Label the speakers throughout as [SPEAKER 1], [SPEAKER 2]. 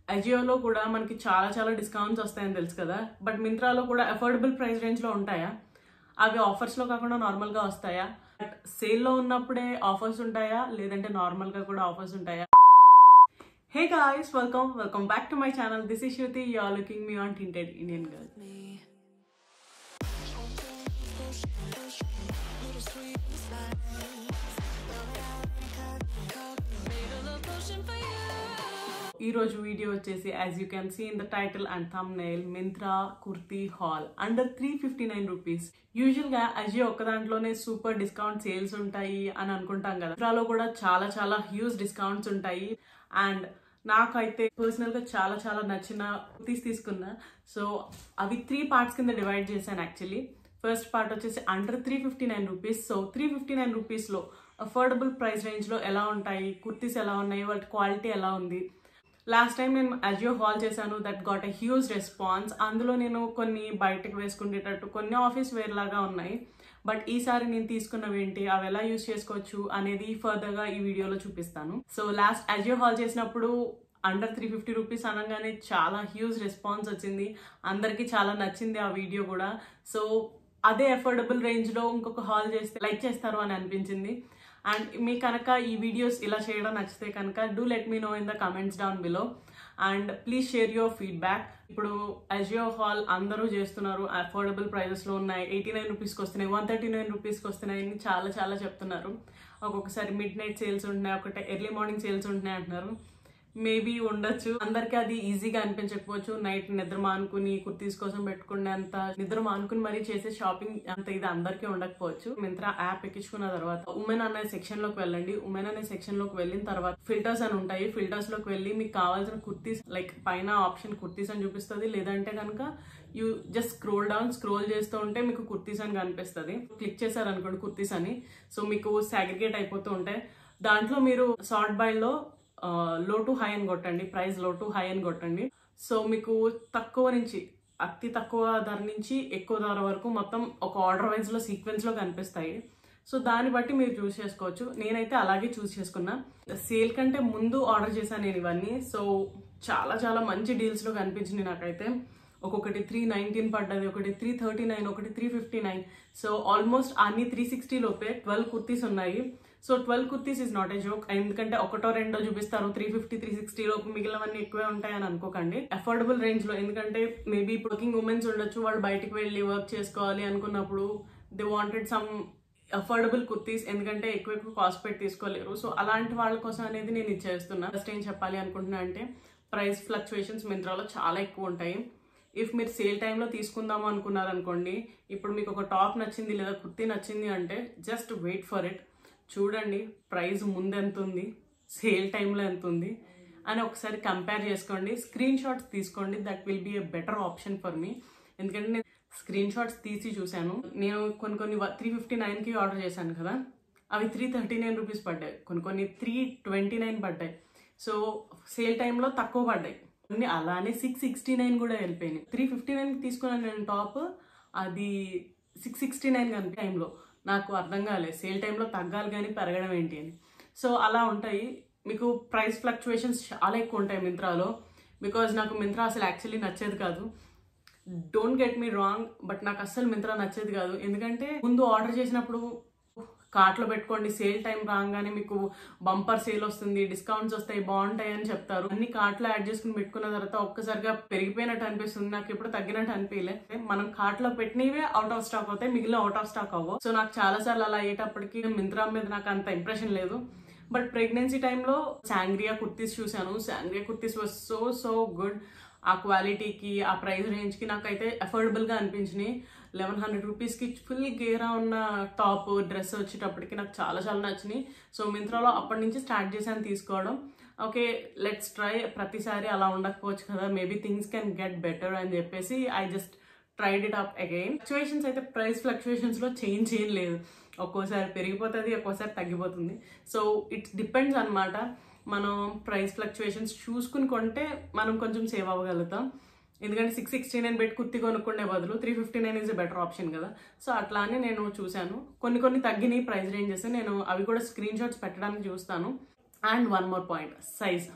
[SPEAKER 1] అజియోలో కూడా మనకి చాలా చాలా డిస్కౌంట్స్ వస్తాయని తెలుసు కదా బట్ మింత్రాలో కూడా అఫోర్డబుల్ ప్రైస్ రేంజ్లో ఉంటాయా అవి ఆఫర్స్లో కాకుండా నార్మల్గా వస్తాయా బట్ సేల్లో ఉన్నప్పుడే ఆఫర్స్ ఉంటాయా లేదంటే నార్మల్గా కూడా ఆఫర్స్ ఉంటాయా hey guys welcome welcome back to my channel this is Shruti you are looking me on tinted Indian girl ఈ రోజు వీడియో వచ్చేసి as you can see in the title and thumbnail Myntra kurti haul under three fifty nine rupees usual గా అజియో ఒక్క దాంట్లోనే super discount sales ఉంటాయి అని అనుకుంటాం కదా మింత్రాలో కూడా చాలా చాలా హ్యూజ్ డిస్కౌంట్స్ ఉంటాయి అండ్ నాకైతే పర్సనల్ గా చాలా చాలా నచ్చిన కుర్తీస్ తీసుకున్నా సో అవి త్రీ పార్ట్స్ కింద డివైడ్ చేశాను యాక్చువల్లీ ఫస్ట్ పార్ట్ వచ్చేసి under three fifty nine rupees so three fifty nine రూపీస్లో అఫోర్డబుల్ ప్రైస్ రేంజ్లో ఎలా ఉంటాయి కుర్తీస్ ఎలా ఉన్నాయి వాటి క్వాలిటీ ఎలా ఉంది లాస్ట్ టైం నేను అజియో హాల్ చేశాను that got a huge response అందులో నేను కొన్ని బయటకు వేసుకునేటట్టు కొన్ని ఆఫీస్ వేర్ లాగా ఉన్నాయి బట్ ఈసారి నేను తీసుకున్నవి ఏంటి అవి ఎలా యూస్ చేసుకోవచ్చు అనేది ఫర్దర్గా ఈ వీడియోలో చూపిస్తాను సో లాస్ట్ అజియో హాల్ చేసినప్పుడు అండర్ త్రీ ఫిఫ్టీ రూపీస్ అనగానే చాలా హ్యూజ్ రెస్పాన్స్ వచ్చింది అందరికీ చాలా నచ్చింది ఆ వీడియో కూడా సో అదే అఫోర్డబుల్ రేంజ్లో ఇంకొక హాల్ చేస్తే లైక్ చేస్తారు అని అనిపించింది అండ్ మీ కనుక ఈ వీడియోస్ ఇలా చేయడం నచ్చితే కనుక do let me know in the comments down below and please share your feedback ఇప్పుడు అజియో హాల్ అందరూ చేస్తున్నారు అఫోర్డబుల్ ప్రైజెస్లో ఉన్నాయి ఎయిటీ నైన్ రూపీస్కి వస్తున్నాయి వన్ థర్టీ నైన్ రూపీస్కి వస్తున్నాయి అని చాలా చాలా చెప్తున్నారు ఒక్కొక్కసారి మిడ్ నైట్ సేల్స్ ఉంటున్నాయి ఒకటే ఎర్లీ మార్నింగ్ సేల్స్ ఉంటున్నాయి అంటున్నారు మేబీ ఉండొచ్చు అందరికి అది ఈజీగా అనిపించకపోవచ్చు నైట్ నిద్ర మానుకుని కుర్తీస్ కోసం పెట్టుకునే అంత నిద్ర మానుకుని మరీ చేసే షాపింగ్ అంత ఇది అందరికీ ఉండకపోవచ్చు మింత్రా యాప్ ఎక్కించుకున్న తర్వాత ఉమెన్ అనే సెక్షన్ లోకి వెళ్ళండి ఉమెన్ అనే సెక్షన్ లోకి వెళ్ళిన తర్వాత ఫిల్టర్స్ అని ఉంటాయి ఫిల్టర్స్ లోకి వెళ్ళి మీకు కావాల్సిన కుర్తీస్ లైక్ పైన ఆప్షన్ కుర్తీస్ అని చూపిస్తుంది లేదంటే కనుక you just scroll down scroll చేస్తూ ఉంటే మీకు కుర్తీస్ అని కనిపిస్తుంది క్లిక్ చేశారనుకోండి కుర్తీస్ అని సో మీకు సాగ్రిగేట్ అయిపోతూ ఉంటాయి దాంట్లో మీరు సార్ట్ బైలో లో టు హై అని కొట్టండి ప్రైస్ లో టు హై అని కొట్టండి సో మీకు తక్కువ నుంచి అతి తక్కువ ధర నుంచి ఎక్కువ ధర వరకు మొత్తం ఒక ఆర్డర్ వైజ్లో సీక్వెన్స్లో కనిపిస్తాయి సో దాన్ని బట్టి మీరు చూస్ చేసుకోవచ్చు నేనైతే అలాగే చూస్ చేసుకున్నా సేల్ కంటే ముందు ఆర్డర్ చేశాను నేను ఇవన్నీ సో చాలా చాలా మంచి డీల్స్లో కనిపించింది నాకైతే ఒక్కొక్కటి త్రీ నైన్టీన్ పడ్డది ఒకటి త్రీ థర్టీ నైన్ ఒకటి three fifty nine so almost అన్ని త్రీ సిక్స్టీ లోపే ట్వెల్వ్ కుర్తీస్ ఉన్నాయి so twelve kurtis is not a joke ఎందుకంటే ఒకటో రెండో చూపిస్తారు త్రీ ఫిఫ్టీ త్రీ సిక్స్టీ లోపు మిగిలినవన్నీ ఎక్కువే ఉంటాయని అనుకోకండి అఫోర్డబుల్ రేంజ్ లో ఎందుకంటే మేబీ వర్కింగ్ ఉమెన్స్ ఉండొచ్చు వాళ్ళు బయటకు వెళ్ళి వర్క్ చేసుకోవాలి అనుకున్నప్పుడు they wanted some affordable kurtis ఎందుకంటే ఎక్కువ ఎక్కువ కాస్ట్ పెట్టి తీసుకోలేరు సో అలాంటి వాళ్ళ కోసం అనేది నేను ఇచ్చేస్తున్నా ఫస్ట్ ఏం చెప్పాలి అనుకుంటున్నా అంటే ప్రైస్ ఫ్లక్చుయేషన్స్ మింత్రాలో చాలా ఎక్కువ ఉంటాయి ఇఫ్ మీరు సేల్ టైంలో తీసుకుందాము అనుకున్నారు అనుకోండి ఇప్పుడు మీకు ఒక టాప్ నచ్చింది లేదా కుర్తీ నచ్చింది అంటే జస్ట్ వెయిట్ ఫర్ ఇట్ చూడండి ప్రైస్ ముందు ఎంత ఉంది సేల్ టైంలో ఎంత ఉంది అని ఒకసారి కంపేర్ చేసుకోండి స్క్రీన్ షాట్స్ తీసుకోండి that will be a better option for me ఎందుకంటే నేను స్క్రీన్ షాట్స్ తీసి చూశాను నేను కొన్ని కొన్ని త్రీ ఫిఫ్టీ నైన్కి ఆర్డర్ చేశాను కదా అవి త్రీ థర్టీ నైన్ రూపీస్ పడ్డాయి కొన్ని కొన్ని త్రీ ట్వంటీ నైన్ పడ్డాయి సో సేల్ టైంలో తక్కువ పడ్డాయి కొన్ని అలానే సిక్స్ సిక్స్టీ నైన్ కూడా వెళ్ళిపోయినాయి త్రీ ఫిఫ్టీ నైన్ తీసుకున్నాను నేను టాప్ అది సిక్స్ సిక్స్టీ నైన్ కానీ టైంలో నాకు అర్థం కాలేదు సేల్ టైంలో తగ్గాలి కానీ పెరగడం ఏంటి అని సో అలా ఉంటాయి మీకు ప్రైస్ ఫ్లక్చువేషన్స్ చాలా ఎక్కువ ఉంటాయి మింత్రాలో బికాజ్ నాకు మింత్రా అసలు యాక్చువల్లీ నచ్చేది కాదు don't get me wrong but నాకు అస్సలు మింత్రా నచ్చేది కాదు ఎందుకంటే ముందు ఆర్డర్ చేసినప్పుడు కార్ట్లో పెట్టుకోండి సేల్ టైం రాగానే మీకు బంపర్ సేల్ వస్తుంది డిస్కౌంట్స్ వస్తాయి బాగుంటాయి అని చెప్తారు అన్ని కార్ట్లో యాడ్ చేసుకుని పెట్టుకున్న తర్వాత ఒక్కసారిగా పెరిగిపోయినట్టు అనిపిస్తుంది నాకు ఎప్పుడు తగ్గినట్టు అనిపించలే మనం కార్ట్లో పెట్టినవే అవుట్ ఆఫ్ స్టాక్ అవుతాయి మిగిలిన అవుట్ ఆఫ్ స్టాక్ అవ్వవు సో నాకు చాలా సార్లు అలా అయ్యేటప్పటికి మింత్రా మీద నాకు అంత ఇంప్రెషన్ లేదు బట్ ప్రెగ్నెన్సీ టైంలో శాంగ్రియా కుర్తీస్ చూశాను Sangria kurtis was so so good ఆ క్వాలిటీకి ఆ ప్రైస్ రేంజ్కి నాకైతే అఫోర్డబుల్గా అనిపించినాయి లెవెన్ హండ్రెడ్ రూపీస్కి ఫుల్ గేరా ఉన్న టాప్ డ్రెస్ వచ్చేటప్పటికి నాకు చాలా చాలా నచ్చినాయి సో మింత్రాలో అప్పటి నుంచి స్టార్ట్ చేశాను తీసుకోవడం ఓకే లెట్స్ ట్రై ప్రతిసారి అలా ఉండకపోవచ్చు కదా maybe things can get better అని చెప్పేసి I just tried it up again fluctuations అయితే ప్రైస్ ఫ్లక్చువేషన్స్లో చేంజ్ ఏం లేదు ఒక్కోసారి పెరిగిపోతుంది ఒక్కోసారి తగ్గిపోతుంది సో ఇట్స్ డిపెండ్స్ అనమాట మనం ప్రైస్ ఫ్లక్చువేషన్స్ చూసుకుని కొంటే మనం కొంచెం సేవ్ అవ్వగలుగుతాం ఎందుకంటే సిక్స్ సిక్స్టీ నైన్ పెట్టి కుర్తి కొనుక్కునే బదులు three fifty nine is better option కదా సో అట్లానే నేను చూశాను కొన్ని కొన్ని తగ్గినాయి ప్రైస్ రేంజెస్ నేను అవి కూడా స్క్రీన్ షాట్స్ పెట్టడానికి చూస్తాను and one more point size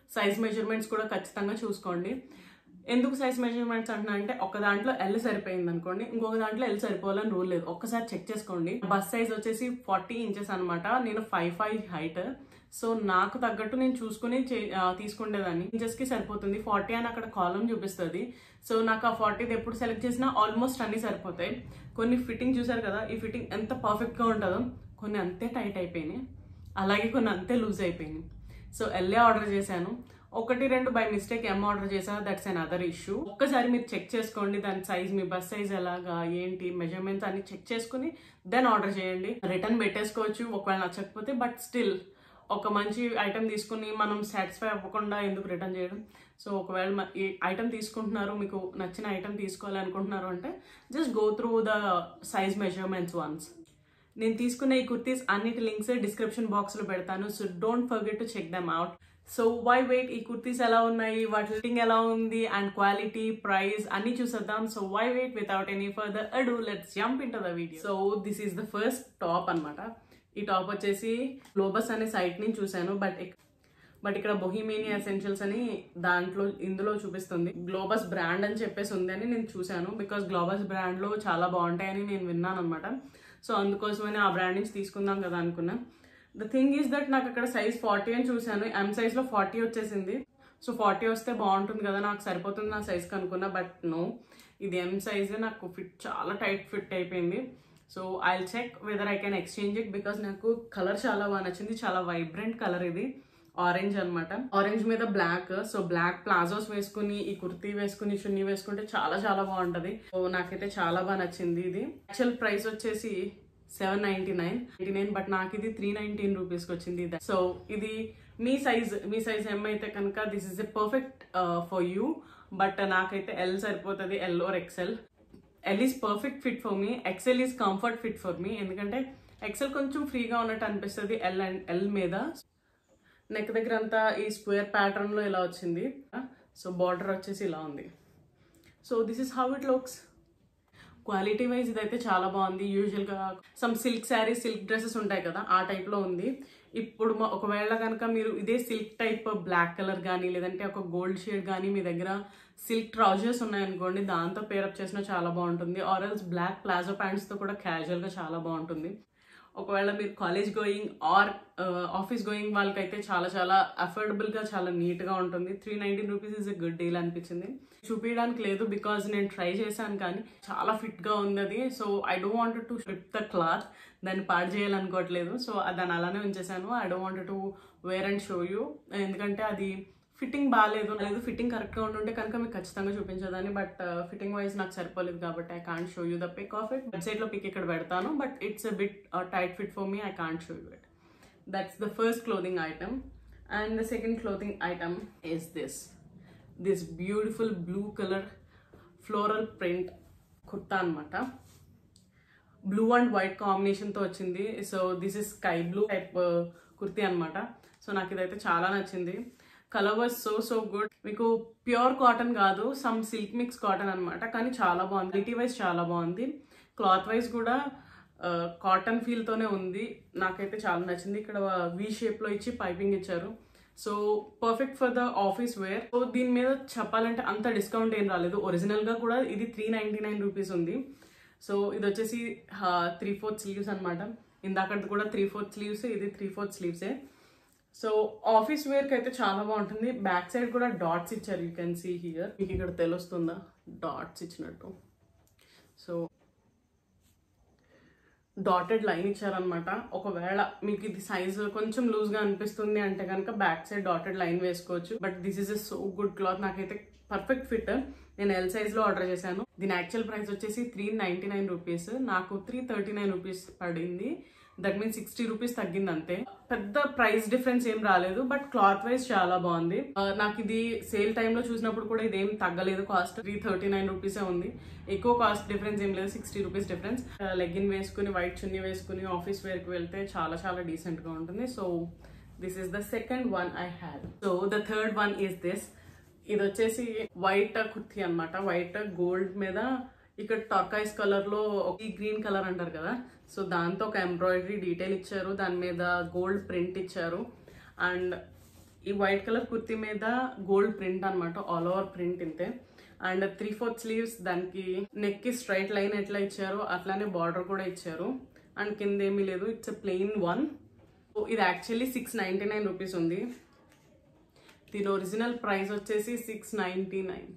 [SPEAKER 1] size measurements కూడా ఖచ్చితంగా చూసుకోండి ఎందుకు సైజ్ మెజర్మెంట్స్ అంటున్నా అంటే ఒక దాంట్లో ఎల్ సరిపోయింది అనుకోండి ఇంకొక దాంట్లో ఎల్ సరిపోవాలని రూల్ లేదు ఒక్కసారి చెక్ చేసుకోండి బస్ సైజ్ వచ్చేసి ఫార్టీ ఇంచెస్ అనమాట నేను ఫైవ్ ఫైవ్ హైట్ సో నాకు తగ్గట్టు నేను చూసుకుని చే- ఆ, తీసుకునేదాన్ని ఇంచెస్ కి సరిపోతుంది ఫార్టీ అని అక్కడ కాలం చూపిస్తుంది సో నాకు ఆ ఫార్టీది ఎప్పుడు సెలెక్ట్ చేసినా ఆల్మోస్ట్ అన్ని సరిపోతాయి కొన్ని ఫిట్టింగ్ చూసారు కదా ఈ ఫిట్టింగ్ ఎంత పర్ఫెక్ట్ గా ఉంటుందో కొన్ని అంతే టైట్ అయిపోయినాయి అలాగే కొన్ని అంతే లూజ్ అయిపోయినాయి సో ఎల్ఏ ఆర్డర్ చేశాను ఒకటి రెండు బై మిస్టేక్ ఎం ఆర్డర్ చేసా దట్స్ అన్ అదర్ ఇష్యూ ఒక్కసారి మీరు చెక్ చేసుకోండి దాని సైజ్ మీ బస్ సైజ్ ఎలాగా ఏంటి మెజర్మెంట్స్ అన్ని చెక్ చేసుకుని దెన్ ఆర్డర్ చేయండి రిటర్న్ పెట్టేసుకోవచ్చు ఒకవేళ నచ్చకపోతే బట్ స్టిల్ ఒక మంచి ఐటెం తీసుకుని మనం సాటిస్ఫై అవ్వకుండా ఎందుకు రిటర్న్ చేయడం సో ఒకవేళ మ- ఈ ఐటెం తీసుకుంటున్నారు మీకు నచ్చిన ఐటెం తీసుకోవాలి అనుకుంటున్నారు అంటే just go through the size measurements once నేను తీసుకున్న ఈ కుర్తీస్ అన్నిటి లింక్స్ డిస్క్రిప్షన్ బాక్స్ లో పెడతాను so don't forget to check them out so why wait ఈ కుర్తీస్ ఎలా ఉన్నాయి వాటి ఫిట్టింగ్ ఎలా ఉంది అండ్ క్వాలిటీ ప్రైస్ అన్ని చూసేద్దాం so why wait without any further ado let's jump into the video so this is the first top అన్నమాట ఈ టాప్ వచ్చేసి గ్లోబస్ అనే సైట్ నుంచి చూశాను బట్ బట్ ఇక్కడ బొహిమేనియా ఎసెన్షియల్స్ అని దాంట్లో ఇందులో చూపిస్తుంది గ్లోబస్ బ్రాండ్ అని చెప్పేసి ఉంది అని నేను చూశాను బికాస్ గ్లోబస్ బ్రాండ్ లో చాలా బాగుంటాయని నేను విన్నాను అనమాట సో అందుకోసమని ఆ బ్రాండ్ నుంచి తీసుకుందాం కదా అనుకున్నా ద థింగ్ ఈస్ దట్ నాకు అక్కడ సైజ్ ఫార్టీ అని చూశాను ఎం సైజ్ లో ఫార్టీ వచ్చేసింది సో ఫార్టీ వస్తే బాగుంటుంది కదా నాకు సరిపోతుంది నా సైజ్ కనుక్కున్నా బట్ నో ఇది ఎం సైజ్ నాకు ఫిట్ చాలా టైట్ ఫిట్ అయిపోయింది so I check whether I can exchange it because నాకు కలర్ చాలా బాగా నచ్చింది చాలా వైబ్రెంట్ కలర్ ఇది ఆరెంజ్ అన్నమాట ఆరెంజ్ మీద బ్లాక్ సో బ్లాక్ ప్లాజోస్ వేసుకుని ఈ కుర్తీ వేసుకుని చున్నీ వేసుకుంటే చాలా చాలా బాగుంటది సో నాకైతే చాలా బాగా నచ్చింది ఇది యాక్చువల్ ప్రైస్ వచ్చేసి seven ninety nine ninety nine but నాకు ఇది త్రీ నైన్టీన్ రూపీస్కి వచ్చింది సో ఇది మీ సైజ్ మీ సైజ్ ఎం అయితే కనుక this is a perfect for you but నాకైతే ఎల్ సరిపోతుంది L or XL L is perfect fit for me XL is comfort fit for me ఎందుకంటే ఎక్సెల్ కొంచెం ఫ్రీగా ఉన్నట్టు అనిపిస్తుంది ఎల్ అండ్ ఎల్ మీద నెక్ దగ్గర అంతా ఈ స్క్వేర్ ప్యాటర్న్ లో ఇలా వచ్చింది సో బార్డర్ వచ్చేసి ఇలా ఉంది so this is how it looks quality wise ఇదైతే చాలా బాగుంది యూజువల్ గా some silk sari silk dresses ఉంటాయి కదా ఆ టైప్ లో ఉంది ఇప్పుడు మ- ఒకవేళ కనుక మీరు ఇదే సిల్క్ టైప్ బ్లాక్ కలర్ కానీ లేదంటే ఒక గోల్డ్ షేడ్ కానీ మీ దగ్గర సిల్క్ ట్రౌజర్స్ ఉన్నాయనుకోండి దాంతో పేరప్ చేసినా చాలా బాగుంటుంది ఆర్ఎల్స్ బ్లాక్ ప్లాజో ప్యాంట్స్ తో కూడా క్యాజువల్ గా చాలా బాగుంటుంది ఒకవేళ మీరు college going or office going వాళ్ళకైతే చాలా చాలా అఫోర్డబుల్ గా చాలా నీట్ గా ఉంటుంది three nineteen rupees is a good deal అనిపించింది చూపించడానికి లేదు బికాజ్ నేను ట్రై చేశాను కానీ చాలా ఫిట్ గా ఉంది అది so I don't want to strip the cloth దాన్ని పాడు చేయాలనుకోవట్లేదు సో దాన్ని అలానే ఉంచేసాను I don't want to wear and show you ఎందుకంటే అది ఫిట్టింగ్ బాగాలేదు లేదు ఫిట్టింగ్ కరెక్ట్ గా ఉంటుంటే కనుక మీకు ఖచ్చితంగా చూపించదని బట్ ఫిట్టింగ్ వైజ్ నాకు సరిపోలేదు కాబట్టి I can't show you the pic of it website లో పిక్ ఇక్కడ పెడతాను but it's a bit tight fit for me I can't show you it that's the first clothing item and the second clothing item is this this beautiful blue colour floral print kurta అనమాట blue and white కాంబినేషన్తో వచ్చింది so this is sky blue type kurti అనమాట so నాకు ఇదైతే చాలా నచ్చింది colour was so so good మీకు pure cotton కాదు సమ్ సిల్క్ మిక్స్ కాటన్ అనమాట కానీ చాలా బాగుంది క్వాలిటీ వైజ్ చాలా బాగుంది క్లాత్ వైజ్ కూడా కాటన్ ఫీల్ తోనే ఉంది నాకైతే చాలా నచ్చింది ఇక్కడ వి షేప్ లో ఇచ్చి పైపింగ్ ఇచ్చారు so perfect for the office wear so దీని మీద చెప్పాలంటే అంత డిస్కౌంట్ ఏం రాలేదు ఒరిజినల్ గా కూడా ఇది త్రీ నైన్టీ నైన్ రూపీస్ ఉంది సో ఇది వచ్చేసి త్రీ ఫోర్త్ స్లీవ్స్ అనమాట ఇందాకది కూడా త్రీ ఫోర్త్ స్లీవ్స్ ఇది త్రీ ఫోర్త్ స్లీవ్సే సో ఆఫీస్ వేర్కి అయితే చాలా బాగుంటుంది బ్యాక్ సైడ్ కూడా డాట్స్ ఇచ్చారు యూ కెన్ సీ హియర్ మీకు ఇక్కడ తెలుస్తుందా డాట్స్ ఇచ్చినట్టు సో డాటెడ్ లైన్ ఇచ్చారనమాట ఒకవేళ మీకు ఇది సైజ్ కొంచెం లూజ్ గా అనిపిస్తుంది అంటే కనుక బ్యాక్ సైడ్ డాటెడ్ లైన్ వేసుకోవచ్చు but this is a so good cloth నాకైతే పర్ఫెక్ట్ ఫిట్ నేను ఎల్ సైజ్ లో ఆర్డర్ చేశాను దీని యాక్చువల్ ప్రైస్ వచ్చేసి త్రీ నైన్టీ నైన్ రూపీస్ నాకు త్రీ థర్టీ నైన్ రూపీస్ పడింది దట్ మీన్స్ సిక్స్టీ రూపీస్ తగ్గింది అంతే పెద్ద ప్రైస్ డిఫరెన్స్ ఏం రాలేదు బట్ క్లాత్ వైజ్ చాలా బాగుంది ఆ, నాకు ఇది సేల్ టైంలో చూసినప్పుడు కూడా ఇదేం తగ్గలేదు కాస్ట్ త్రీ థర్టీ నైన్ రూపీసే ఉంది ఎక్కువ కాస్ట్ డిఫరెన్స్ ఏం లేదు సిక్స్టీ రూపీస్ డిఫరెన్స్ లెగ్గిన్ వేసుకుని వైట్ చున్నీ వేసుకుని ఆఫీస్ వేర్కి వెళ్తే చాలా చాలా డీసెంట్ గా ఉంటుంది so this is the second one I had so the third one is this ఇది వచ్చేసి వైట్ కుర్తీ అన్నమాట వైట్ గోల్డ్ మీద ఇక్కడ టర్కైస్ కలర్ లో ఈ గ్రీన్ కలర్ అంటారు కదా సో దాంతో ఒక ఎంబ్రాయిడరీ డీటెయిల్ ఇచ్చారు దాని మీద గోల్డ్ ప్రింట్ ఇచ్చారు అండ్ ఈ వైట్ కలర్ కుర్తీ మీద గోల్డ్ ప్రింట్ అన్నమాట ఆల్ ఓవర్ ప్రింట్ ఇంతే అండ్ త్రీ ఫోర్త్ స్లీవ్స్ దానికి నెక్ కి స్ట్రైట్ లైన్ ఎట్లా ఇచ్చారో అట్లానే బార్డర్ కూడా ఇచ్చారు అండ్ కింద ఏమీ లేదు ఇట్స్ ప్లెయిన్ వన్ ఇది actually six ninety nine rupees ఉంది దీని ఒరిజినల్ ప్రైస్ వచ్చేసి సిక్స్ నైంటీ నైన్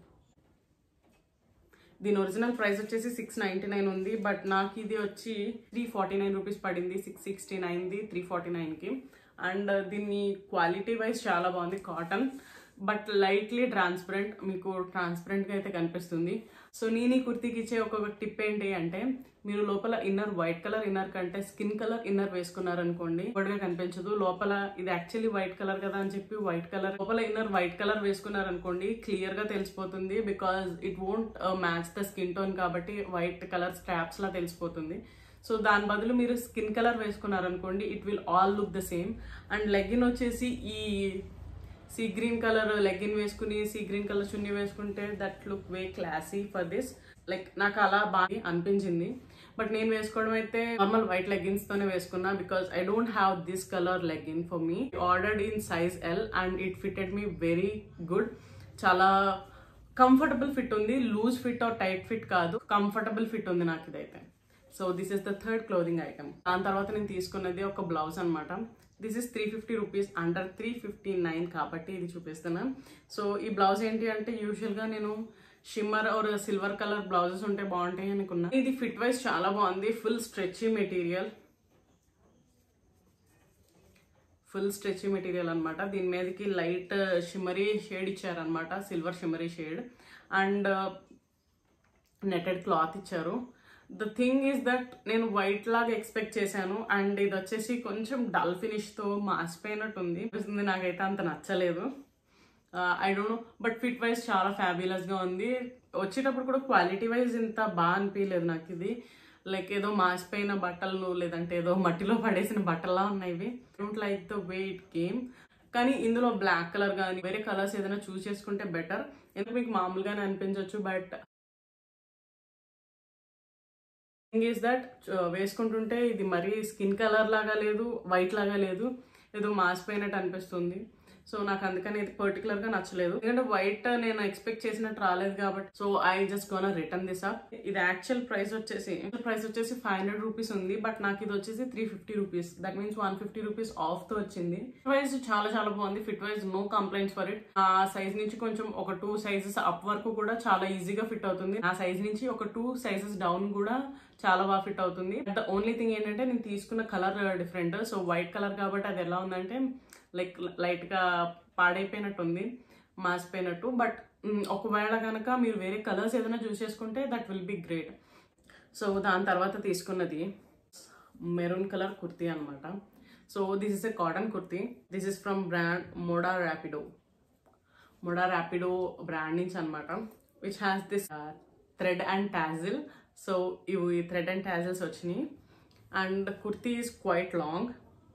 [SPEAKER 1] దీని ఒరిజినల్ ప్రైస్ వచ్చేసి సిక్స్ నైంటీ నైన్ ఉంది బట్ నాకు ఇది వచ్చి త్రీ ఫార్టీ నైన్ రూపీస్ పడింది సిక్స్ సిక్స్టీ నైన్ది త్రీ ఫార్టీ నైన్కి అండ్ దీన్ని క్వాలిటీ వైజ్ చాలా బాగుంది కాటన్ బట్ లైట్లీ ట్రాన్స్పరెంట్ మీకు ట్రాన్స్పరెంట్గా అయితే కనిపిస్తుంది సో నేను ఈ కుర్తీకి ఇచ్చే ఒక టిప్ ఏంటి అంటే మీరు లోపల ఇన్నర్ వైట్ కలర్ ఇన్నర్ కంటే స్కిన్ కలర్ ఇన్నర్ వేసుకున్నారనుకోండి గా కనిపించదు లోపల ఇది యాక్చువల్లీ వైట్ కలర్ కదా అని చెప్పి వైట్ కలర్ లోపల ఇన్నర్ వైట్ కలర్ వేసుకున్నారనుకోండి క్లియర్ గా తెలిసిపోతుంది because it won't match the skin tone కాబట్టి వైట్ కలర్ స్ట్రాప్స్ లా తెలిసిపోతుంది సో దాని బదులు మీరు స్కిన్ కలర్ వేసుకున్నారనుకోండి it will all look the same and legging వచ్చేసి ఈ సీ గ్రీన్ కలర్ లెగ్గిన్ వేసుకుని సీ గ్రీన్ కలర్ చున్నీ వేసుకుంటే that look way classy for this like నాకు అలా బాగా అనిపించింది బట్ నేను వేసుకోవడం అయితే నార్మల్ వైట్ లెగ్గిన్స్ తోనే వేసుకున్నా because I don't have this colour legging for me ordered in size L and it fitted me very good చాలా కంఫర్టబుల్ ఫిట్ ఉంది loose fit or tight fit కాదు కంఫర్టబుల్ ఫిట్ ఉంది నాకు ఇదైతే so this is the third clothing item దాని తర్వాత నేను తీసుకున్నది ఒక బ్లౌజ్ అనమాట this is three fifty rupees under three fifty nine కాబట్టి ఇది చూపిస్తున్నాను సో ఈ బ్లౌజ్ ఏంటి అంటే యూజువల్గా నేను shimmer or silver colour blouses ఉంటే బాగుంటాయి అనుకున్నా ఇది ఫిట్ వైజ్ చాలా బాగుంది full stretchy material full stretchy material అనమాట దీని మీదకి లైట్ షిమ్మరీ షేడ్ ఇచ్చారనమాట silver shimmery shade and netted cloth ఇచ్చారు ద థింగ్ ఈస్ దట్ నేను వైట్ లాగా ఎక్స్పెక్ట్ చేశాను అండ్ ఇది వచ్చేసి కొంచెం డల్ ఫినిష్తో మాసిపోయినట్టు ఉంది అనిపిస్తుంది నాకైతే అంత నచ్చలేదు I don't know but fit wise చాలా ఫ్యాబులస్గా ఉంది వచ్చేటప్పుడు కూడా క్వాలిటీ వైజ్ ఇంత బాగా అనిపించలేదు నాకు ఇది లైక్ ఏదో మాసిపోయిన బట్టలు లేదంటే ఏదో మట్టిలో పడేసిన బట్టల్లా ఉన్నాయి ఇవి don't like the way it came కానీ ఇందులో బ్లాక్ కలర్ కానీ వేరే కలర్స్ ఏదైనా చూస్ చేసుకుంటే బెటర్ ఎందుకు మీకు మామూలుగానే అనిపించవచ్చు బట్ థింగ్ ఈస్ దట్ వేసుకుంటుంటే ఇది మరీ స్కిన్ కలర్ లాగా లేదు వైట్ లాగా లేదు ఏదో మాసిపోయినట్టు అనిపిస్తుంది సో నాకు అందుకని ఇది పర్టికులర్ గా నచ్చలేదు ఎందుకంటే వైట్ నేను ఎక్స్పెక్ట్ చేసినట్టు రాలేదు కాబట్టి so I just gonna return this up ఇది యాక్చువల్ ప్రైస్ వచ్చేసి ప్రైస్ వచ్చేసి ఫైవ్ హండ్రెడ్ రూపీస్ ఉంది బట్ నాకు ఇది వచ్చేసి three fifty rupees that means one fifty rupees off తో వచ్చింది ఫిట్ వైజ్ చాలా చాలా బాగుంది fit wise no complaints for it ఆ సైజ్ నుంచి కొంచెం ఒక టూ సైజెస్ అప్ వరకు కూడా చాలా ఈజీగా ఫిట్ అవుతుంది ఆ సైజ్ నుంచి ఒక టూ సైజెస్ డౌన్ కూడా చాలా బాగా ఫిట్ అవుతుంది ద ఓన్లీ థింగ్ ఏంటంటే నేను తీసుకున్న colour different so white colour కాబట్టి అది ఎలా ఉందంటే లైక్ లైట్గా పాడైపోయినట్టు ఉంది మాసిపోయినట్టు బట్ ఒకవేళ కనుక మీరు వేరే కలర్స్ ఏదైనా చూస్ చేసుకుంటే that will be great so దాని తర్వాత తీసుకున్నది మెరూన్ కలర్ కుర్తీ అనమాట so this is a cotton kurti this is from brand Moda Rapido Moda Rapido brand నుంచి అనమాట which has this thread and tassel so ఇవి థ్రెడ్ అండ్ టాజిల్స్ వచ్చినాయి and kurti is quite long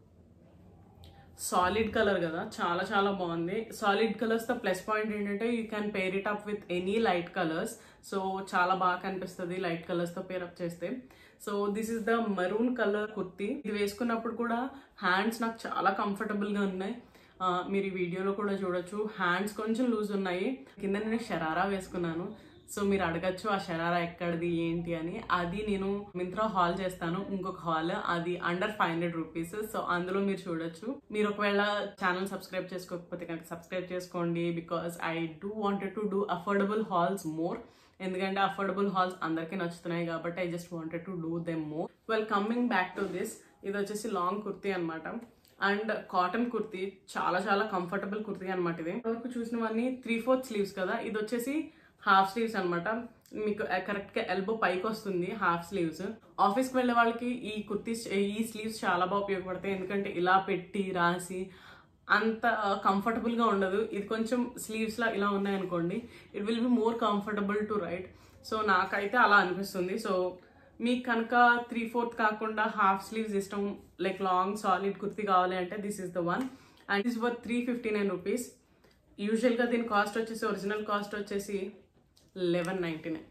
[SPEAKER 1] solid colour కదా చాలా చాలా బాగుంది సాలిడ్ కలర్స్ తో ప్లస్ పాయింట్ ఏంటంటే you can pair it up with any light colours so చాలా బాగా కనిపిస్తుంది లైట్ కలర్స్ తో పేర్ అప్ చేస్తే so this is the maroon colour kurti ఇది వేసుకున్నప్పుడు కూడా హ్యాండ్స్ నాకు చాలా కంఫర్టబుల్ గా ఉన్నాయి ఆ, మీరు ఈ వీడియోలో కూడా చూడొచ్చు హ్యాండ్స్ కొంచెం లూజ్ ఉన్నాయి కింద నేను షరారా వేసుకున్నాను సో మీరు అడగచ్చు ఆ షరారా ఎక్కడిది ఏంటి అని అది నేను మింత్రా హాల్ చేస్తాను ఇంకొక హాల్ అది under five hundred rupees so అందులో మీరు చూడొచ్చు మీరు ఒకవేళ ఛానల్ సబ్స్క్రైబ్ చేసుకోకపోతే కనుక సబ్స్క్రైబ్ చేసుకోండి because I do wanted to do affordable hauls more ఎందుకంటే అఫోర్డబుల్ హాల్స్ అందరికీ నచ్చుతున్నాయి కాబట్టి I just wanted to do them more well coming back to this ఇది వచ్చేసి లాంగ్ కుర్తీ అనమాట అండ్ కాటన్ కుర్తీ చాలా చాలా కంఫర్టబుల్ కుర్తీ అనమాట ఇది వరకు చూసినవన్నీ త్రీ ఫోర్త్ స్లీవ్స్ కదా ఇది వచ్చేసి హాఫ్ స్లీవ్స్ అనమాట మీకు కరెక్ట్ గా ఎల్బో పైకి వస్తుంది హాఫ్ స్లీవ్స్ ఆఫీస్ కి వెళ్ళే వాళ్ళకి ఈ కుర్తీస్ ఈ స్లీవ్స్ చాలా బాగా ఉపయోగపడతాయి ఎందుకంటే ఇలా పెట్టి రాసి అంత కంఫర్టబుల్ గా ఉండదు ఇది కొంచెం స్లీవ్స్ లా ఇలా ఉన్నాయనుకోండి it will be more comfortable to right so నాకైతే అలా అనిపిస్తుంది సో మీకు కనుక త్రీ ఫోర్త్ కాకుండా హాఫ్ స్లీవ్స్ ఇష్టం లైక్ లాంగ్ సాలిడ్ కుర్తీ కావాలి అంటే this is the one and this were three fifty nine rupees యూజువల్గా దీని కాస్ట్ వచ్చేసి ఒరిజినల్ కాస్ట్ వచ్చేసి లెవెన్ నైంటీ నైన్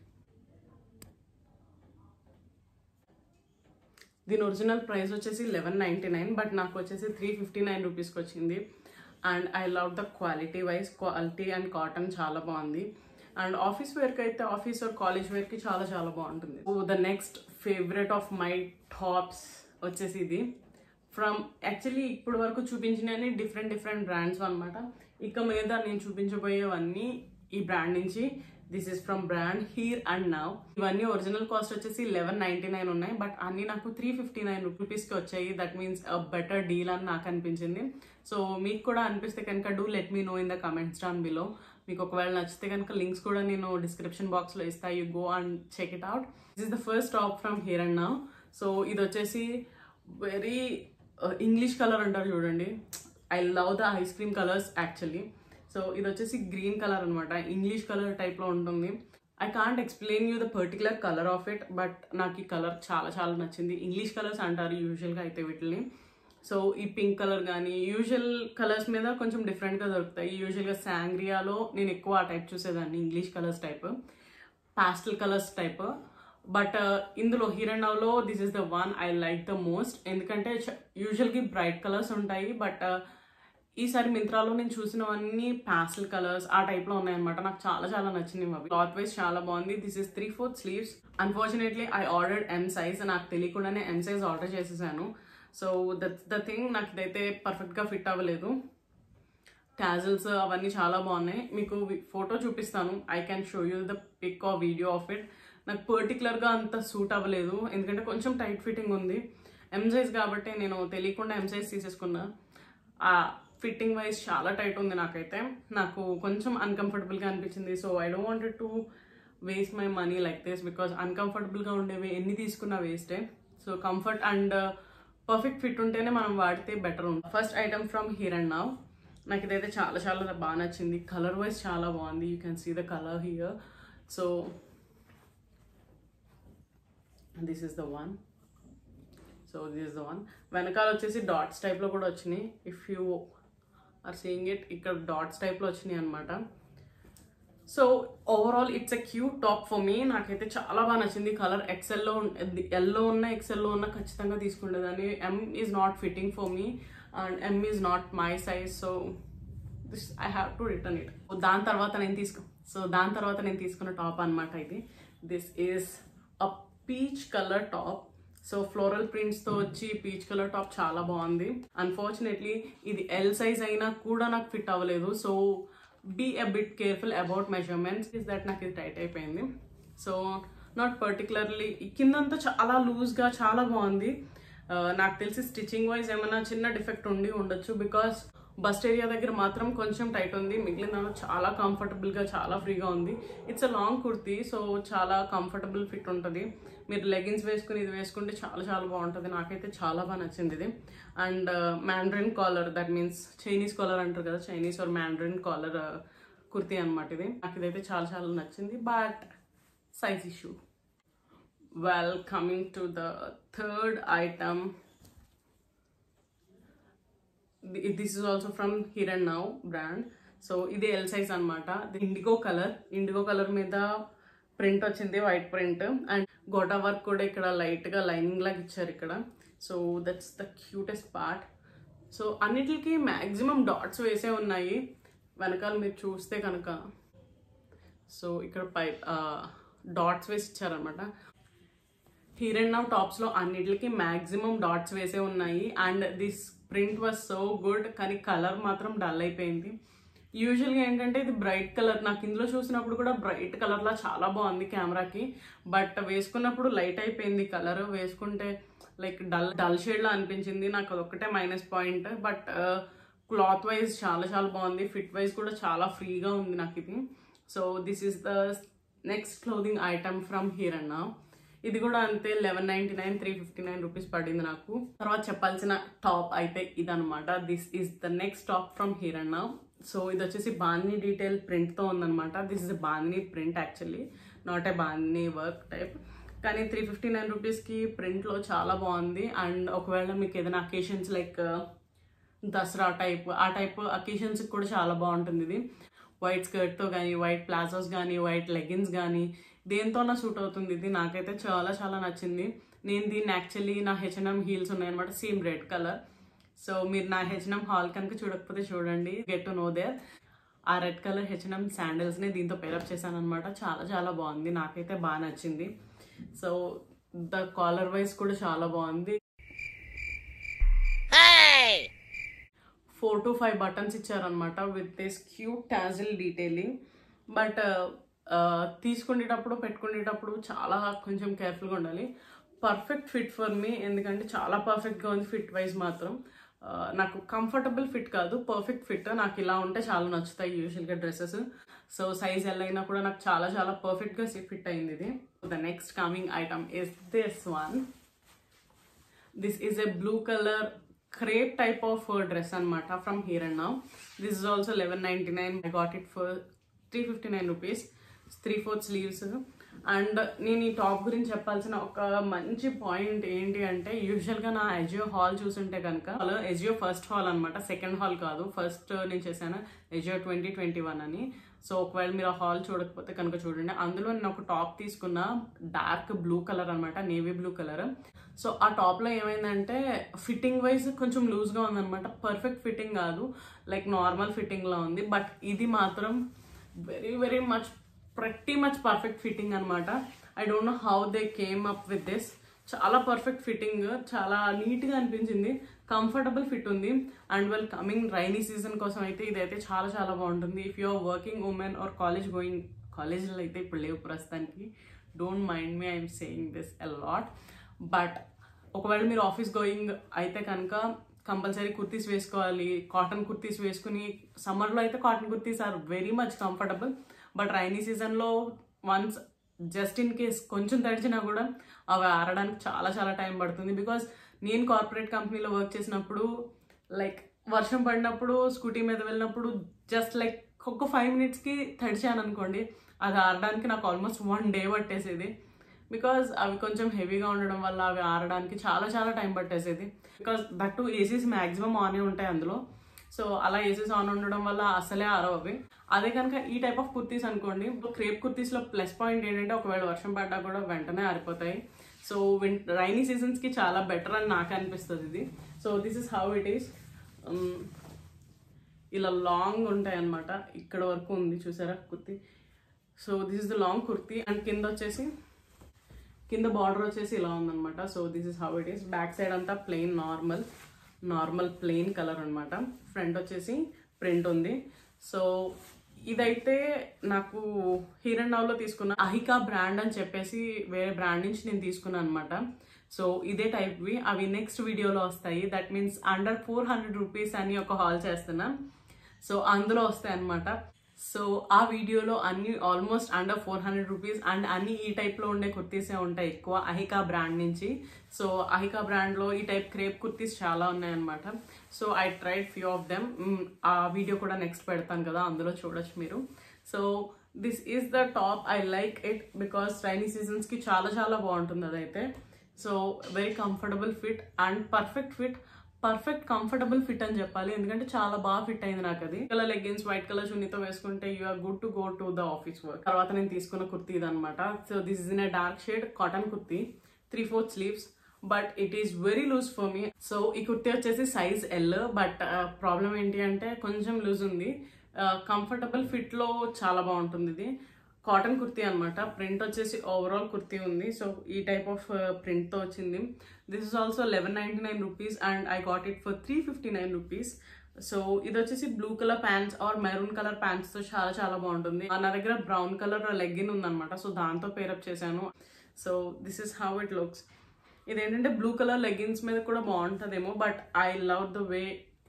[SPEAKER 1] దీని ఒరిజినల్ ప్రైస్ వచ్చేసి లెవెన్ నైంటీ నైన్ బట్ నాకు వచ్చేసి త్రీ ఫిఫ్టీ నైన్ రూపీస్కి వచ్చింది and I love the quality wise quality and cotton చాలా బాగుంది అండ్ ఆఫీస్ వేర్కి అయితే ఆఫీస్ ఆర్ కాలేజ్ వేర్కి చాలా చాలా బాగుంటుంది the next favourite of my tops వచ్చేసి ఇది ఫ్రమ్ యాక్చువల్లీ ఇప్పటి వరకు చూపించినవి డిఫరెంట్ డిఫరెంట్ బ్రాండ్స్ అనమాట ఇక మీద నేను చూపించబోయేవన్నీ ఈ బ్రాండ్ నుంచి this is from brand here and now ఇవన్నీ ఒరిజినల్ కాస్ట్ వచ్చేసి లెవెన్ నైన్టీ నైన్ ఉన్నాయి బట్ అన్ని నాకు త్రీ ఫిఫ్టీ నైన్ రూపీస్కి వచ్చాయి దట్ మీన్స్ బెటర్ డీల్ అని నాకు అనిపించింది సో మీకు కూడా అనిపిస్తే కనుక do let me know in the comments down below మీకు ఒకవేళ నచ్చితే కనుక లింక్స్ కూడా నేను డిస్క్రిప్షన్ బాక్స్లో ఇస్తా you go and check it out this is the first top from here and now so ఇది వచ్చేసి వెరీ ఇంగ్లీష్ కలర్ అంటారు చూడండి I love the ice cream colours actually so ఇది వచ్చేసి గ్రీన్ కలర్ అనమాట ఇంగ్లీష్ కలర్ టైప్లో ఉంటుంది I can't explain you the particular colour of it but నాకు ఈ కలర్ చాలా చాలా నచ్చింది ఇంగ్లీష్ కలర్స్ అంటారు యూజువల్గా అయితే వీటిని సో ఈ పింక్ కలర్ కానీ యూజువల్ కలర్స్ మీద కొంచెం డిఫరెంట్గా దొరుకుతాయి యూజువల్గా శాంగ్రియాలో నేను ఎక్కువ ఆ టైప్ చూసేదాన్ని English colours type pastel colours type but ఇందులో హిరణ్లో this is the one I like the most ఎందుకంటే యూజువల్గా బ్రైట్ కలర్స్ ఉంటాయి బట్ ఈసారి మింత్రాలో నేను చూసినవన్నీ ప్యాస్టల్ కలర్స్ ఆ టైప్లో ఉన్నాయన్నమాట నాకు చాలా చాలా నచ్చినాయి అవి క్లాత్ వైజ్ చాలా బాగుంది this is three fourth sleeves unfortunately I ordered M size నాకు తెలియకుండానే ఎం సైజ్ ఆర్డర్ చేసేసాను సో దట్ ద థింగ్ నాకు ఇదైతే పర్ఫెక్ట్గా ఫిట్ అవ్వలేదు టాజల్స్ అవన్నీ చాలా బాగున్నాయి మీకు ఫోటో చూపిస్తాను I can show you the pic of video of it నాకు పర్టికులర్గా అంత సూట్ అవ్వలేదు ఎందుకంటే కొంచెం టైట్ ఫిట్టింగ్ ఉంది ఎం సైజ్ కాబట్టి నేను తెలియకుండా ఎం సైజ్ తీసేసుకున్నా ఆ ఫిట్టింగ్ వైజ్ చాలా టైట్ ఉంది నాకైతే నాకు కొంచెం అన్కంఫర్టబుల్గా అనిపించింది so I don't wanted to waste my money like this because అన్కంఫర్టబుల్గా ఉండేవి ఎన్ని తీసుకున్నా వేస్టే so comfort and perfect fit ఉంటేనే మనం వాడితే బెటర్ ఉంటుంది first item from here and now నాకు ఇదైతే చాలా చాలా బాగా నచ్చింది కలర్ వైజ్ చాలా బాగుంది you can see the colour here so this is the one so this is the one వెనకాల వచ్చేసి డాట్స్ టైప్లో కూడా వచ్చినాయి if you are seeing it ఇక్కడ డాట్స్ టైప్లో వచ్చినాయి అనమాట so overall it's a cute top for me నాకైతే చాలా బాగా నచ్చింది కలర్ ఎక్సెల్లో ఎల్లో ఉన్న ఎక్సెల్లో ఉన్న ఖచ్చితంగా తీసుకునేదాన్ని M is not fitting for me and M is not my size so this I have to return it దాని తర్వాత నేను తీసుకో సో దాని తర్వాత నేను తీసుకున్న టాప్ అనమాట ఇది this is a peach colour top so floral ప్రింట్స్తో వచ్చి పీచ్ కలర్ టాప్ చాలా బాగుంది అన్ఫార్చునేట్లీ ఇది ఎల్ సైజ్ అయినా కూడా నాకు ఫిట్ అవ్వలేదు so be a bit careful about measurements is that నాకు ఇది టైట్ అయిపోయింది సో నాట్ పర్టికులర్లీ కిందంతా చాలా లూజ్గా చాలా బాగుంది నాకు తెలిసి స్టిచ్చింగ్ వైజ్ ఏమైనా చిన్న డిఫెక్ట్ ఉండి ఉండొచ్చు బికాస్ బస్ట్ ఏరియా దగ్గర మాత్రం కొంచెం టైట్ ఉంది మిగిలిన చాలా కంఫర్టబుల్గా చాలా ఫ్రీగా ఉంది it's a long kurti so చాలా కంఫర్టబుల్ ఫిట్ ఉంటుంది మీరు లెగిన్స్ వేసుకుని ఇది వేసుకుంటే చాలా చాలా బాగుంటుంది నాకైతే చాలా బాగా నచ్చింది ఇది and mandarin collar that means Chinese collar అంటారు కదా Chinese or mandarin collar kurti అనమాట ఇది నాకు ఇదైతే చాలా చాలా నచ్చింది but size issue well coming to the third item this is also from here and now brand so ఇది ఎల్ సైజ్ అనమాట ఇండిగో కలర్ ఇండిగో కలర్ మీద ప్రింట్ వచ్చింది white print and gota work కూడా ఇక్కడ లైట్గా లైనింగ్ లాగా ఇచ్చారు ఇక్కడ so that's the cutest part so అన్నిటికి మ్యాక్సిమం డాట్స్ వేసే ఉన్నాయి వెనకాల మీరు చూస్తే కనుక సో ఇక్కడ పై డాట్స్ వేసి ఇచ్చారనమాట హీర్ అండ్ నవ్ టాప్స్లో అన్నిటికి మ్యాక్సిమం డాట్స్ వేసే ఉన్నాయి and this print was so good కానీ కలర్ మాత్రం డల్ అయిపోయింది యూజువల్గా ఏంటంటే ఇది బ్రైట్ కలర్ నాకు ఇందులో చూసినప్పుడు కూడా బ్రైట్ కలర్లా చాలా బాగుంది కెమెరాకి బట్ వేసుకున్నప్పుడు లైట్ అయిపోయింది కలర్ వేసుకుంటే లైక్ డల్ డల్ షేడ్లా అనిపించింది నాకు అదొక్కటే minus point but cloth wise చాలా చాలా బాగుంది ఫిట్ వైజ్ కూడా చాలా ఫ్రీగా ఉంది నాకు ఇది so this is the next clothing item from here అన్న ఇది కూడా అంతే eleven ninety nine three fifty nine rupees పడింది నాకు తర్వాత చెప్పాల్సిన టాప్ అయితే ఇదనమాట this is the next top from here అన్న సో ఇది వచ్చేసి బాన్ని డీటెయిల్ ప్రింట్తో ఉందనమాట this is bandhani print actually not a bandhani work type కానీ త్రీ ఫిఫ్టీ నైన్ రూపీస్కి ప్రింట్లో చాలా బాగుంది అండ్ ఒకవేళ మీకు ఏదైనా అకేషన్స్ లైక్ దసరా టైప్ ఆ టైప్ అకేషన్స్కి కూడా చాలా బాగుంటుంది ఇది వైట్ స్కర్ట్తో కానీ వైట్ ప్లాజోస్ కానీ వైట్ లెగిన్స్ కానీ దేంతోనా సూట్ అవుతుంది ఇది నాకైతే చాలా చాలా నచ్చింది నేను దీన్ని యాక్చువల్లీ నా హెచ్ఎన్ఎం హీల్స్ ఉన్నాయన్నమాట సేమ్ రెడ్ కలర్ సో మీరు నా హెచ్ఎం హాల్ కనుక చూడకపోతే చూడండి గెట్ టు నో దేర్ ఆ రెడ్ కలర్ హెచ్ఎం శాండిల్స్ని దీంతో పేరప్ చేశాను అనమాట చాలా చాలా బాగుంది నాకైతే బాగా నచ్చింది సో ద కాలర్ వైజ్ కూడా చాలా బాగుంది ఫోర్ టు ఫైవ్ బటన్స్ ఇచ్చారనమాట with this cute tassel detailing but తీసుకునేటప్పుడు పెట్టుకునేటప్పుడు చాలా కొంచెం కేర్ఫుల్గా ఉండాలి పర్ఫెక్ట్ ఫిట్ ఫర్ మీ ఎందుకంటే చాలా పర్ఫెక్ట్గా ఉంది ఫిట్ వైజ్ మాత్రం ఆ, నాకు కంఫర్టబుల్ ఫిట్ కాదు పర్ఫెక్ట్ ఫిట్ నాకు ఇలా ఉంటే చాలా నచ్చుతాయి యూజువల్గా డ్రెస్సెస్ సో సైజ్ ఎలా అయినా కూడా నాకు చాలా చాలా పర్ఫెక్ట్గా ఫిట్ అయింది ఇది the next coming item is this one this is a blue color crepe type of uh, dress anamata from here and now this is also 11.99 i got it for 359 rupees three fourth sleeves and నేను ఈ top గురించి చెప్పాల్సిన ఒక మంచి point ఏంటి అంటే యూజువల్గా నా ఎజియో హాల్ చూసుంటే కనుక ఎజియో ఫస్ట్ హాల్ అనమాట సెకండ్ హాల్ కాదు ఫస్ట్ నేను చేశాను ఎజియో ట్వంటీ ట్వంటీ వన్ అని సో ఒకవేళ మీరు ఆ హాల్ చూడకపోతే కనుక చూడండి అందులో నేను ఒక టాప్ తీసుకున్న డార్క్ బ్లూ కలర్ అనమాట నేవీ బ్లూ కలర్ సో ఆ టాప్లో ఏమైందంటే ఫిట్టింగ్ వైజ్ కొంచెం లూజ్గా ఉందన్నమాట పర్ఫెక్ట్ ఫిట్టింగ్ కాదు లైక్ నార్మల్ ఫిట్టింగ్లో ఉంది బట్ ఇది మాత్రం very very much pretty much perfect fitting అనమాట I don't know how they came up with this చాలా పర్ఫెక్ట్ ఫిట్టింగ్ చాలా నీట్గా అనిపించింది కంఫర్టబుల్ ఫిట్ ఉంది and well coming rainy season కోసం అయితే ఇదైతే చాలా చాలా బాగుంటుంది if you are working women or college going కాలేజ్లో అయితే ఇప్పుడు లేవు ప్రస్తుతానికి don't mind me I'm saying this a lot but ఒకవేళ మీరు ఆఫీస్ గోయింగ్ అయితే కనుక కంపల్సరీ కుర్తీస్ వేసుకోవాలి కాటన్ కుర్తీస్ వేసుకుని సమ్మర్లో అయితే cotton kurtis are very much comfortable but rainy సీజన్లో వన్స్ జస్ట్ ఇన్ కేస్ కొంచెం తడిచినా కూడా అవి ఆరడానికి చాలా చాలా టైం పడుతుంది బికాస్ నేను కార్పొరేట్ కంపెనీలో వర్క్ చేసినప్పుడు లైక్ వర్షం పడినప్పుడు స్కూటీ మీద వెళ్ళినప్పుడు జస్ట్ లైక్ ఒక ఫైవ్ మినిట్స్కి తడిచాను అనుకోండి అది ఆరడానికి నాకు ఆల్మోస్ట్ వన్ డే పట్టేసేది బికాజ్ అవి కొంచెం హెవీగా ఉండడం వల్ల అవి ఆరడానికి చాలా చాలా టైం పట్టేసేది because that to ACs maximum ఆనే ఉంటాయి అందులో సో అలా ఏసీస్ ఆన్ ఉండడం వల్ల అసలే ఆరవు అవి అదే కనుక ఈ టైప్ ఆఫ్ కుర్తీస్ అనుకోండి క్రేప్ కుర్తీస్లో ప్లస్ పాయింట్ ఏంటంటే ఒకవేళ వర్షం పడ్డా కూడా వెంటనే ఆరిపోతాయి సో విన్ రైనీ సీజన్స్కి చాలా బెటర్ అని నాకు అనిపిస్తుంది ఇది so this is how it is ఇలా లాంగ్ ఉంటాయి అన్నమాట ఇక్కడ వరకు ఉంది చూసారా kurti so this is the long kurti and కింద వచ్చేసి కింద బార్డర్ వచ్చేసి ఇలా ఉందన్నమాట so this is how it is back side అంతా plain normal normal plain colour అన్నమాట ఫ్రంట్ వచ్చేసి ప్రింట్ ఉంది సో ఇదైతే నాకు హీర్ అండ్ నవ్లో తీసుకున్న అహికా బ్రాండ్ అని చెప్పేసి వేరే బ్రాండ్ నుంచి నేను తీసుకున్నాను అనమాట సో ఇదే టైప్వి అవి నెక్స్ట్ వీడియోలో వస్తాయి that means under four hundred rupees అని ఒక హాల్ చేస్తున్నా సో అందులో వస్తాయి అనమాట సో ఆ వీడియోలో అన్ని almost under four hundred rupees and అన్ని ఈ టైప్లో ఉండే కుర్తీసే ఉంటాయి ఎక్కువ అహికా బ్రాండ్ నుంచి సో అహికా బ్రాండ్లో ఈ టైప్ క్రేప్ కుర్తీస్ చాలా ఉన్నాయన్నమాట so I tried few of them ఆ వీడియో కూడా నెక్స్ట్ పెడతాను కదా అందులో చూడొచ్చు మీరు so this is the top I like it because rainy సీజన్స్కి చాలా చాలా బాగుంటుంది అదైతే so very comfortable fit and perfect fit perfect comfortable fit అని చెప్పాలి ఎందుకంటే చాలా బాగా ఫిట్ అయింది నాకు అది కలర్ లెగ్గిన్స్ వైట్ కలర్ చున్నీతో వేసుకుంటే you are good to go to the office work తర్వాత నేను తీసుకున్న కుర్తీ ఇదనమాట so this is in a dark shade cotton kurti three fourth sleeves but it is very loose for me so ఈ కుర్తీ వచ్చేసి size L but problem ఏంటి అంటే కొంచెం loose ఉంది కంఫర్టబుల్ ఫిట్లో చాలా బాగుంటుంది ఇది కాటన్ కుర్తీ అనమాట ప్రింట్ వచ్చేసి ఓవరాల్ కుర్తీ ఉంది సో ఈ టైప్ ఆఫ్ ప్రింట్తో వచ్చింది this is also eleven ninety nine rupees and I got it for three fifty nine rupees so ఇది వచ్చేసి blue colour pants or maroon colour ప్యాంట్స్తో చాలా చాలా బాగుంటుంది నా దగ్గర బ్రౌన్ కలర్ లెగ్గిన్ ఉందన్నమాట సో దాంతో పేరప్ చేశాను so this is how it looks ఇదేంటంటే బ్లూ కలర్ లెగ్గిన్స్ మీద కూడా బాగుంటుందేమో but I love the way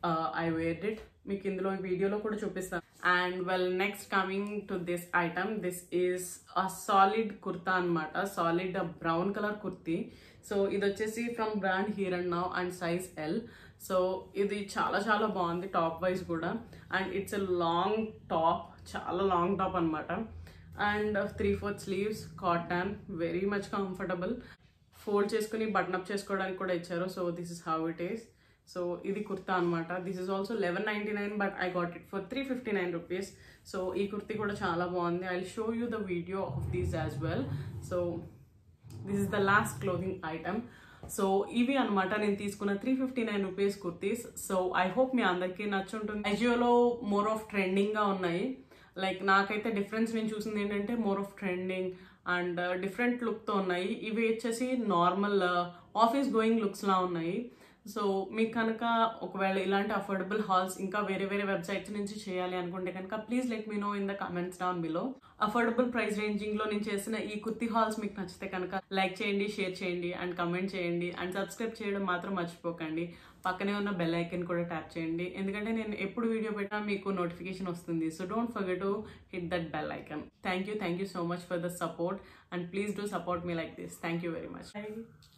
[SPEAKER 1] I wear it మీకు ఇందులో వీడియోలో కూడా చూపిస్తాను and well next coming to this item this is a solid kurta అనమాట solid brown colour kurti so ఇది వచ్చేసి from brand here and now and size L so ఇది చాలా చాలా బాగుంది టాప్ వైజ్ కూడా and it's a long top చాలా long top అనమాట and three fourth sleeves cotton very much comfortable fold చేసుకుని బటన్ అప్ చేసుకోవడానికి కూడా ఇచ్చారు so this is how it is so ఇది కుర్తా అనమాట this is also eleven ninety nine but I got it for three fifty nine rupees so ఈ కుర్తీ కూడా చాలా బాగుంది I show you the video of these as well so this is the last clothing item so ఇవి అనమాట నేను తీసుకున్న three fifty nine rupees kurtis so I hope మీ అందరికీ నచ్చుంటుంది అజియోలో మోర్ ఆఫ్ ట్రెండింగ్గా ఉన్నాయి లైక్ నాకైతే డిఫరెన్స్ నేను చూసింది ఏంటంటే more of trending and different లుక్తో ఉన్నాయి ఇవి వచ్చేసి నార్మల్ ఆఫీస్ గోయింగ్ లుక్స్లా ఉన్నాయి సో మీకు కనుక ఒకవేళ ఇలాంటి అఫోర్డబుల్ హాల్స్ ఇంకా వేరే వేరే వెబ్సైట్స్ నుంచి చేయాలి అనుకుంటే కనుక please let me know in the comments down below affordable price ranging లో నేను చేసిన ఈ కుర్తి హాల్స్ మీకు నచ్చితే కనుక లైక్ చేయండి షేర్ చేయండి అండ్ కమెంట్ చేయండి అండ్ సబ్స్క్రైబ్ చేయడం మాత్రం మర్చిపోకండి పక్కనే ఉన్న బెల్ ఐకన్ కూడా ట్యాప్ చేయండి ఎందుకంటే నేను ఎప్పుడు వీడియో పెట్టినా మీకు నోటిఫికేషన్ వస్తుంది so don't forget to hit that bell icon thank you thank you so much for the support and please do support me like this thank you very much